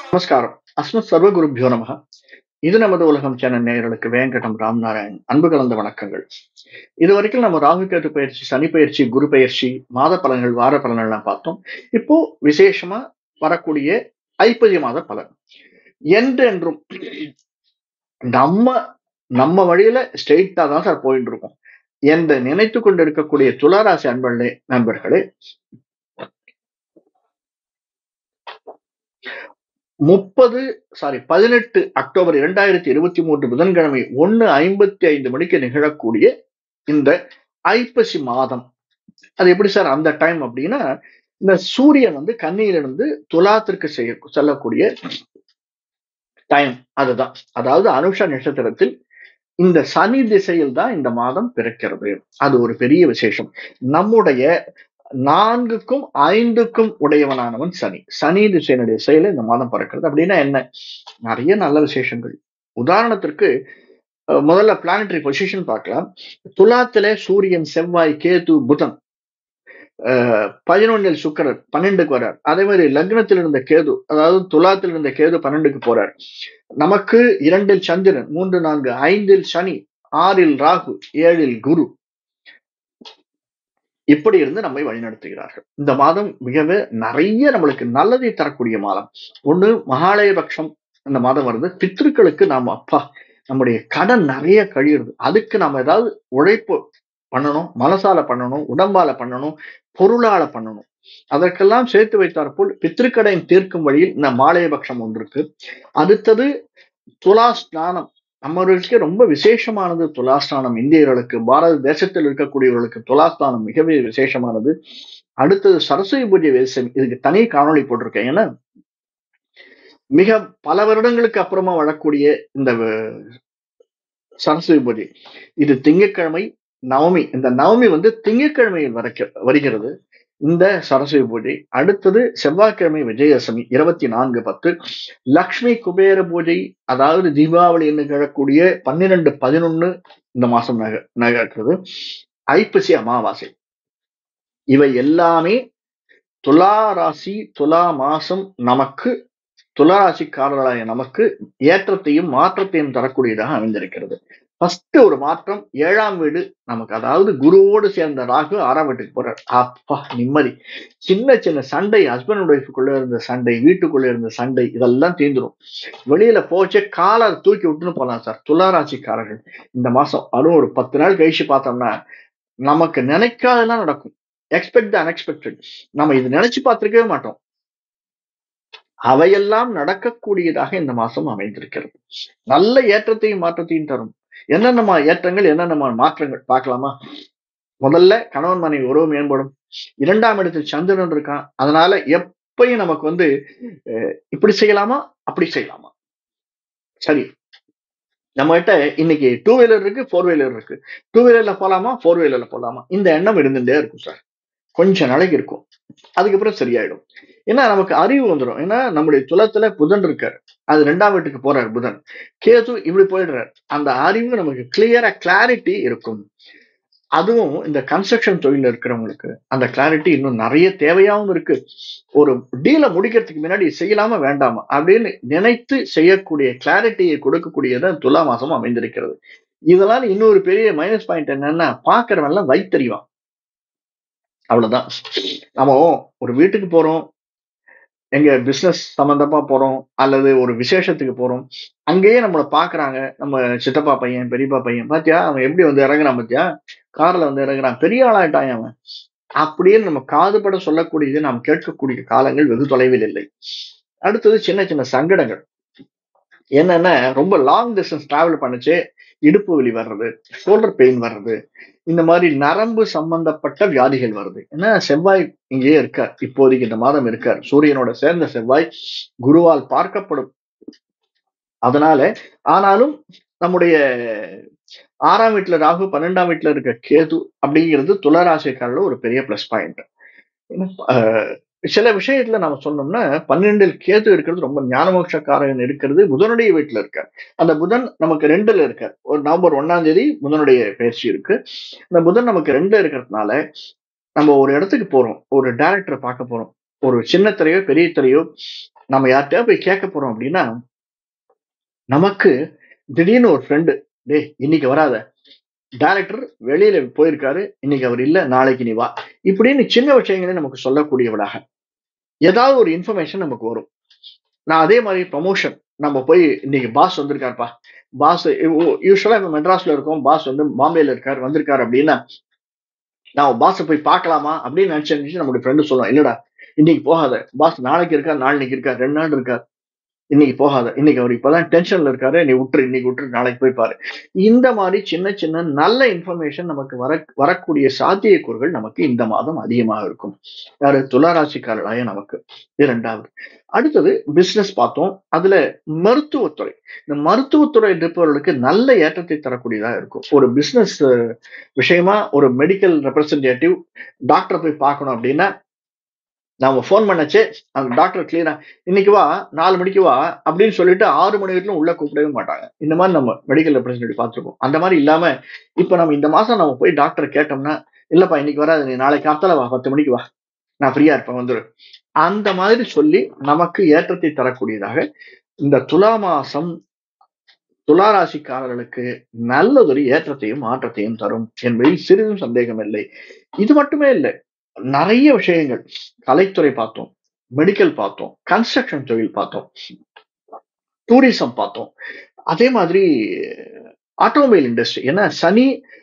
நமஸ்காரம் அஸ்மத் சர்வ குருபியோ நமக இது நமது உலகம் சேனல் நேயர்களுக்கு வேங்கடம் ராம்நாராயண் அன்பு கலந்த வணக்கங்கள் இது வரைக்கும் நம்ம ராகு கேது பயிற்சி சனி பயிற்சி குரு பயிற்சி மாத பலன்கள் வார பலன்கள்லாம் பார்த்தோம் இப்போ விசேஷமா வரக்கூடிய ஐப்பதி மாத பலன் என்றென்றும் நம்ம நம்ம வழியில ஸ்ட்ரெயிட்டா தான் சார் போயிட்டு இருக்கோம் என்று நினைத்து கொண்டு இருக்கக்கூடிய துளாராசி அன்பர்களே நண்பர்களே முப்பது சாரி பதினெட்டு அக்டோபர் இரண்டாயிரத்தி இருபத்தி மூன்று புதன்கிழமை ஒன்னு ஐம்பத்தி ஐந்து மணிக்கு நிகழக்கூடிய இந்த ஐப்பசி மாதம் அது எப்படி சார் அந்த டைம் அப்படின்னா இந்த சூரியன் வந்து கண்ணியிலிருந்து துலாத்திற்கு செய்ய செல்லக்கூடிய டைம் அதுதான் அதாவது அனுஷ நட்சத்திரத்தில் இந்த சனி திசையில் தான் இந்த மாதம் பிறக்கிறது அது ஒரு பெரிய விசேஷம் நம்முடைய நான்குக்கும் ஐந்துக்கும் உடையவனானவன் சனி சனி திசையினுடைய செயல இந்த மாதம் பிறக்கிறது அப்படின்னா என்ன நிறைய நல்ல விசேஷங்கள் உதாரணத்திற்கு அஹ், முதல்ல பிளானட்டரி பொசிஷன் பார்க்கலாம் துலாத்திலே சூரியன் செவ்வாய் கேது புதன் அஹ், பதினொன்னில் சுக்கிரன் பன்னெண்டுக்கு வர்றார் அதே மாதிரி லக்னத்தில் இருந்த கேது அதாவது துலாத்தில் இருந்த கேது பன்னெண்டுக்கு போறார் நமக்கு இரண்டில் சந்திரன் மூன்று நான்கு ஐந்தில் சனி ஆறில் ராகு ஏழில் குரு இப்படி இருந்து நம்மை வழிநடத்துகிறார்கள் இந்த மாதம் மிகவே நிறைய நம்மளுக்கு நல்லதை தரக்கூடிய மாதம் ஒண்ணு மகாலயபக்ஷம் இந்த மாதம் வருது பித்ருக்களுக்கு நாம அப்பா நம்முடைய கடன் நிறைய கழியுறது அதுக்கு நாம ஏதாவது உழைப்பு பண்ணணும் மனசால பண்ணணும் உடம்பால பண்ணணும் பொருளால பண்ணணும் அதற்கெல்லாம் சேர்த்து வைத்தார் போல் பித்திருக்கடையின் தீர்க்கும் வழியில் இந்த மாலயபக்ஷம் ஒன்று இருக்கு அடுத்தது துலா ஸ்நானம் நம்மளுக்கு ரொம்ப விசேஷமானது துலாஸ்தானம் இந்தியர்களுக்கு பாரத தேசத்தில் இருக்கக்கூடியவர்களுக்கு துலாஸ்தானம் மிகவே விசேஷமானது அடுத்தது சரஸ்வதி பூஜை விசேஷம் இதுக்கு தனி காணொளி போட்டிருக்கேன் ஏன்னா மிக பல வருடங்களுக்கு அப்புறமா வரக்கூடிய இந்த வ- சரஸ்வதி பூஜை இது திங்கட்கிழமை நவமி இந்த நவமி வந்து திங்கட்கிழமையில் வரைக்க வருகிறது இந்த சரஸ்வதி பூஜை அடுத்தது செவ்வாய்க்கிழமை விஜயதசமி இருபத்தி நான்கு பத்து லக்ஷ்மி குபேர பூஜை அதாவது தீபாவளி என்று நிகழக்கூடிய பன்னிரெண்டு பதினொன்னு இந்த மாசம் நக நகர்கிறது ஐப்பசி அமாவாசை இவை எல்லாமே துலா ராசி துலா மாசம் நமக்கு துலா ராசிக்காரர்களாய நமக்கு ஏற்றத்தையும் மாற்றத்தையும் தரக்கூடியதாக அமைந்திருக்கிறது ஃபர்ஸ்ட் ஒரு மாற்றம் ஏழாம் வீடு நமக்கு அதாவது குருவோடு சேர்ந்த ராகு ஆறாம் வீட்டுக்கு போறார் அப்பா நிம்மதி சின்ன சின்ன சண்டை ஹஸ்பண்ட் ஒய்ஃபுக்குள்ள இருந்த சண்டை வீட்டுக்குள்ள இருந்த சண்டை இதெல்லாம் தீந்துரும் வெளியில போச்சு காலர் தூக்கி விட்டுன்னு போலாம் சார் துளாராசிக்காரர்கள் இந்த மாசம் அதுவும் ஒரு பத்து நாள் கழிச்சு பார்த்தோம்னா நமக்கு நினைக்காதெல்லாம் நடக்கும் எக்ஸ்பெக்ட் த அன்எக்ஸ்பெக்டட் நம்ம இது நினைச்சு பார்த்திருக்கவே மாட்டோம் அவையெல்லாம் நடக்கக்கூடியதாக இந்த மாசம் அமைந்திருக்கிறது நல்ல ஏற்றத்தையும் மாற்றத்தையும் தரும் என்னென்ன ஏற்றங்கள் என்னென்ன மாற்றங்கள் பார்க்கலாமா முதல்ல கணவன் மனைவி உறவு மேம்படும் இரண்டாம் இடத்தில் சந்திரன் இருக்கான் அதனால எப்பயும் நமக்கு வந்து அஹ், இப்படி செய்யலாமா அப்படி செய்யலாமா சரி நம்ம கிட்ட இன்னைக்கு டூ வீலர் இருக்கு ஃபோர் வீலர் இருக்கு டூ வீலர்ல போலாமா ஃபோர் வீலர்ல போலாமா இந்த எண்ணம் இருந்துட்டே இருக்கும் சார் கொஞ்ச நாளைக்கு இருக்கும் அதுக்கப்புறம் சரியாயிடும் ஏன்னா நமக்கு அறிவு வந்துடும் ஏன்னா நம்முடைய துலத்துல புதன் இருக்காரு அது ரெண்டாம் வீட்டுக்கு போறாரு புதன் கேது இப்படி போயிடுறாரு அந்த அறிவு நமக்கு கிளியரா கிளாரிட்டி இருக்கும் அதுவும் இந்த கன்ஸ்ட்ரக்ஷன் தொழில இருக்கிறவங்களுக்கு அந்த கிளாரிட்டி இன்னும் நிறைய தேவையாவும் இருக்கு ஒரு டீலை முடிக்கிறதுக்கு முன்னாடி செய்யலாமா வேண்டாமா அப்படின்னு நினைத்து செய்யக்கூடிய கிளாரிட்டியை கொடுக்கக்கூடியதான் துலா மாசம் அமைந்திருக்கிறது இதெல்லாம் இன்னொரு பெரிய மைனஸ் பாயிண்ட் என்னன்னா பாக்குறவன் எல்லாம் வைத்தறிவான் அவ்வளவுதான் நம்ம ஒரு வீட்டுக்கு போறோம் எங்க பிசினஸ் சம்பந்தமா போறோம் அல்லது ஒரு விசேஷத்துக்கு போறோம் அங்கேயே நம்மளை பாக்குறாங்க நம்ம சித்தப்பா பையன் பெரியப்பா பையன் பாத்தியா அவன் எப்படி வந்து இறங்குறான் பாத்தியா கார்ல வந்து இறங்குறான் பெரிய ஆளாயிட்டான் அவன் அப்படியே நம்ம காதுபட சொல்லக்கூடியது நாம் கேட்கக்கூடிய காலங்கள் வெகு தொலைவில் இல்லை அடுத்தது சின்ன சின்ன சங்கடங்கள் என்னன்னா ரொம்ப லாங் டிஸ்டன்ஸ் டிராவல் பண்ணுச்சு இடுப்பு வலி வர்றது ஷோல்டர் பெயின் வர்றது இந்த மாதிரி நரம்பு சம்பந்தப்பட்ட வியாதிகள் வருது ஏன்னா செவ்வாய் இங்கேயே இருக்கார் இப்போதைக்கு இந்த மாதம் இருக்கார் சூரியனோட சேர்ந்த செவ்வாய் குருவால் பார்க்கப்படும் அதனால ஆனாலும் நம்முடைய ஆறாம் வீட்டுல ராகு பன்னெண்டாம் வீட்டுல இருக்க கேது அப்படிங்கிறது துளராசிக்காரில் ஒரு பெரிய பிளஸ் பாயிண்ட் சில விஷயத்துல நம்ம சொன்னோம்னா பன்னெண்டில் கேது இருக்கிறது ரொம்ப ஞானமோட்சக்காரன் இருக்கிறது புதனுடைய வீட்டுல இருக்கார் அந்த புதன் நமக்கு ரெண்டுல இருக்கார் ஒரு நவம்பர் ஒன்னாம் தேதி புதனுடைய பயிற்சி இருக்கு இந்த புதன் நமக்கு ரெண்டு இருக்கிறதுனால நம்ம ஒரு இடத்துக்கு போறோம் ஒரு டைரக்டரை பார்க்க போறோம் ஒரு சின்ன திரையோ பெரிய திரையோ நம்ம யார்கிட்டயா போய் கேட்க போறோம் அப்படின்னா நமக்கு திடீர்னு ஒரு ஃப்ரெண்டு டேய் இன்னைக்கு வராத டைரக்டர் வெளியில போயிருக்காரு இன்னைக்கு அவர் இல்ல நாளைக்கு நீ வா இப்படின்னு சின்ன விஷயங்களே நமக்கு சொல்லக்கூடியவளாக ஏதாவது ஒரு இன்ஃபர்மேஷன் நமக்கு வரும் நான் அதே மாதிரி ப்ரமோஷன் நம்ம போய் இன்னைக்கு பாஸ் வந்திருக்காருப்பா பாஸ் யூஸ்வலா இப்ப மெட்ராஸ்ல இருக்கோம் பாஸ் வந்து பாம்பேல இருக்காரு வந்திருக்காரு அப்படின்னா நான் பாஸை போய் பார்க்கலாமா அப்படின்னு நினைச்சு நம்மளுடைய ஃப்ரெண்டு சொல்லுவோம் இல்லடா இன்னைக்கு போகாத பாஸ் நாளைக்கு இருக்கார் நாளைக்கு இருக்கார் ரெண்டு நாள் இருக்கார் இன்னைக்கு போகாத இன்னைக்கு அவர் இப்பதான் டென்ஷன்ல இருக்காரு நீ விட்டுரு இன்னைக்கு விட்டுரு நாளைக்கு போய் பாரு இந்த மாதிரி சின்ன சின்ன நல்ல இன்ஃபர்மேஷன் நமக்கு வர வரக்கூடிய சாத்தியக்கூறுகள் நமக்கு இந்த மாதம் அதிகமாக இருக்கும் யாரு துளாராசிக்காரர்களாய நமக்கு இரண்டாவது அடுத்தது பிசினஸ் பார்த்தோம் அதுல மருத்துவத்துறை இந்த மருத்துவத்துறை இருப்பவர்களுக்கு நல்ல ஏற்றத்தை தரக்கூடியதாக இருக்கும் ஒரு பிசினஸ் விஷயமா ஒரு மெடிக்கல் ரெப்ரசன்டேட்டிவ் டாக்டரை போய் பார்க்கணும் அப்படின்னா நாம ஃபோன் பண்ணச்சு அந்த டாக்டர் கிளியரா இன்னைக்கு வா நாலு மணிக்கு வா அப்படின்னு சொல்லிட்டு ஆறு மணி வரைக்கும் உள்ள கூப்பிடவே மாட்டாங்க இந்த மாதிரி நம்ம மெடிக்கல் ரெப்ரஸன்டேட்டிவ் பார்த்துருக்கோம் அந்த மாதிரி இல்லாம இப்ப நம்ம இந்த மாசம் நம்ம போய் டாக்டர் கேட்டோம்னா இல்லப்பா இன்னைக்கு வராது நீ நாளைக்கு காத்தால வா பத்து மணிக்கு வா நான் ஃப்ரீயா இருப்பேன் வந்துரு அந்த மாதிரி சொல்லி நமக்கு ஏற்றத்தை தரக்கூடியதாக இந்த துலா மாசம் துளாராசிக்காரர்களுக்கு நல்லதொரு ஏற்றத்தையும் மாற்றத்தையும் தரும் என்பதில் சிறிதும் சந்தேகம் இல்லை இது மட்டுமே இல்லை நிறைய விஷயங்கள் கலைத்துறை பார்த்தோம் மெடிக்கல் பார்த்தோம் கன்ஸ்ட்ரக்ஷன் தொழில் பார்த்தோம் டூரிசம் பார்த்தோம் அதே மாதிரி ஆட்டோமொபைல் இண்டஸ்ட்ரி ஏன்னா சனி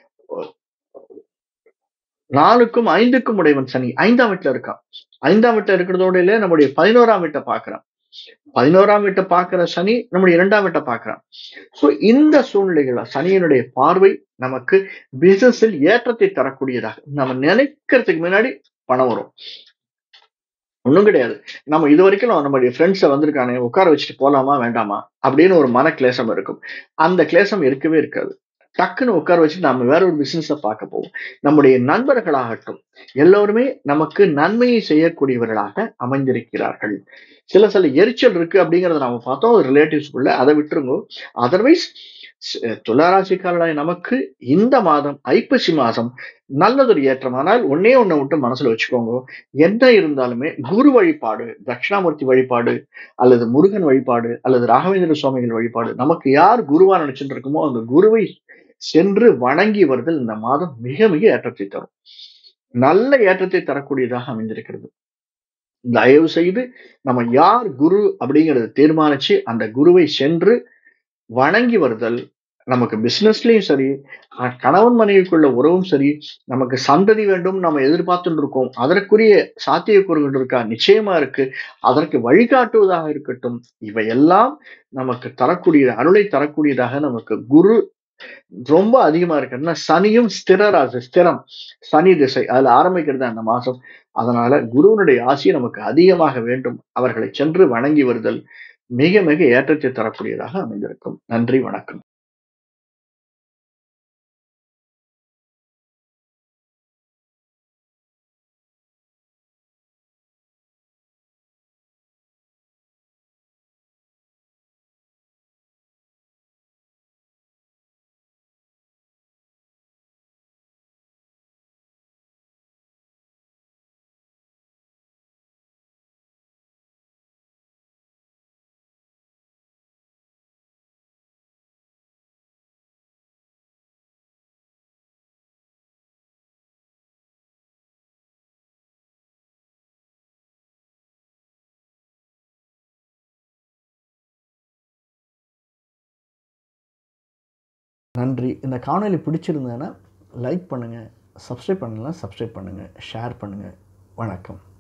நாலுக்கும் ஐந்துக்கும் உடையவன் சனி ஐந்தாம் வீட்டுல இருக்கான் ஐந்தாம் வீட்டுல இருக்கிறதோட இல்ல நம்முடைய பதினோராம் வீட்டை பார்க்கிறான் பதினோராம் வீட்டை பார்க்கிற சனி நம்முடைய இரண்டாம் வீட்டை பார்க்கிறான் சோ இந்த சூழ்நிலைகள் சனியினுடைய பார்வை நமக்கு பிசினஸில் ஏற்றத்தை தரக்கூடியதாக நம்ம நினைக்கிறதுக்கு முன்னாடி பணம் வரும் ஒண்ணும் கிடையாது நம்ம இது வரைக்கும் நம்மளுடைய ஃப்ரெண்ட்ஸை வந்திருக்கானே உட்கார வச்சுட்டு போலாமா வேண்டாமா அப்படின்னு ஒரு மன கிளேசம் இருக்கும் அந்த கிளேசம் இருக்கவே இருக்காது டக்குன்னு உட்கார வச்சு நாம வேற ஒரு பிசினஸ பார்க்க போவோம் நம்முடைய நண்பர்களாகட்டும் எல்லோருமே நமக்கு நன்மையை செய்யக்கூடியவர்களாக அமைந்திருக்கிறார்கள் சில சில எரிச்சல் இருக்கு அப்படிங்கறத நாம பார்த்தோம் ரிலேட்டிவ்ஸ்குள்ள அதை விட்டுருங்க அதர்வைஸ் துளாராசிக்காரர்களாய் நமக்கு இந்த மாதம் ஐப்பசி மாதம் நல்லதொரு ஏற்றமானால் ஒன்னே ஒண்ணை விட்டு மனசுல வச்சுக்கோங்க என்ன இருந்தாலுமே குரு வழிபாடு தட்சிணாமூர்த்தி வழிபாடு அல்லது முருகன் வழிபாடு அல்லது ராகவேந்திர சுவாமிகள் வழிபாடு நமக்கு யார் குருவா நினைச்சுட்டு இருக்குமோ அந்த குருவை சென்று வணங்கி வருதல் இந்த மாதம் மிக மிக ஏற்றத்தை தரும் நல்ல ஏற்றத்தை தரக்கூடியதாக அமைந்திருக்கிறது தயவு செய்து நம்ம யார் குரு அப்படிங்கறத தீர்மானிச்சு அந்த குருவை சென்று வணங்கி வருதல் நமக்கு பிசினஸ்லயும் சரி கணவன் மனைவிக்குள்ள உறவும் சரி நமக்கு சந்ததி வேண்டும் நம்ம எதிர்பார்த்துட்டு இருக்கோம் அதற்குரிய சாத்தியக்கூறுகள் இருக்கா நிச்சயமா இருக்கு அதற்கு வழிகாட்டுவதாக இருக்கட்டும் இவையெல்லாம் நமக்கு தரக்கூடிய அருளை தரக்கூடியதாக நமக்கு குரு ரொம்ப அதிகமா இருக்குன்னா சனியும் ஸ்திரராசி ஸ்திரம் சனி திசை அதுல ஆரம்பிக்கிறது அந்த மாசம் அதனால குருவனுடைய ஆசி நமக்கு அதிகமாக வேண்டும் அவர்களை சென்று வணங்கி வருதல் மிக மிக ஏற்றத்தை தரக்கூடியதாக அமைந்திருக்கும் நன்றி வணக்கம் நன்றி இந்த காணொலி பிடிச்சிருந்தேன்னா லைக் பண்ணுங்கள் சப்ஸ்கிரைப் பண்ணலாம் சப்ஸ்கிரைப் பண்ணுங்கள் ஷேர் பண்ணுங்கள் வணக்கம்